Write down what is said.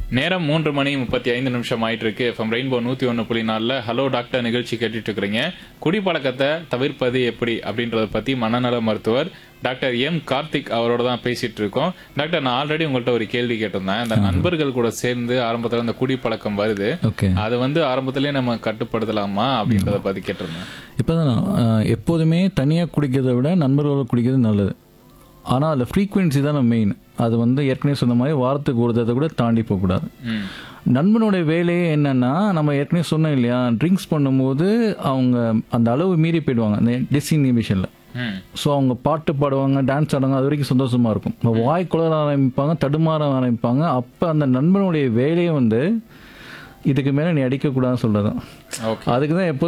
நேரம் மூன்று மணி முப்பத்தி ஐந்து நிமிஷம் ஆயிட்டு இருக்கு எஃப்எம் ரெயின்போ நூத்தி ஒன்று புள்ளி நாலில் ஹலோ டாக்டர் நிகழ்ச்சி கேட்டுட்டு இருக்கிறீங்க குடிப்பழக்கத்தை தவிர்ப்பது எப்படி அப்படின்றத பத்தி மனநல மருத்துவர் டாக்டர் எம் கார்த்திக் அவரோட தான் பேசிட்டு இருக்கோம் டாக்டர் நான் ஆல்ரெடி உங்கள்ட்ட ஒரு கேள்வி கேட்டிருந்தேன் இந்த நண்பர்கள் கூட சேர்ந்து ஆரம்பத்துல இந்த குடிப்பழக்கம் வருது ஓகே அது வந்து ஆரம்பத்திலேயே நம்ம கட்டுப்படுத்தலாமா அப்படின்றத பத்தி கேட்டிருந்தேன் இப்போ தான் எப்போதுமே தனியாக குடிக்கிறதை விட நண்பர்களோட குடிக்கிறது நல்லது ஆனால் அதில் ஃப்ரீக்குவென்சி தான் மெயின் அது வந்து ஏற்கனவே சொன்ன மாதிரி வாரத்துக்கு ஒரு தடவை கூட தாண்டி போகக்கூடாது ம் நண்பனுடைய வேலையே என்னன்னா நம்ம ஏற்கனவே சொன்னோம் இல்லையா ட்ரிங்க்ஸ் பண்ணும்போது அவங்க அந்த அளவு மீறி போயிடுவாங்க அந்த டிஸ்இன்ஹிபிஷனில் ம் ஸோ அவங்க பாட்டு பாடுவாங்க டான்ஸ் ஆடுவாங்க அது வரைக்கும் சந்தோஷமாக இருக்கும் இப்போ வாய் குளர ஆரம்பிப்பாங்க தடுமாற ஆரம்பிப்பாங்க அப்போ அந்த நண்பனுடைய வேலையை வந்து இதுக்கு மேலே நீ அடிக்கக்கூடாதுன்னு சொல்கிறது ஓகே அதுக்கு தான் எப்போ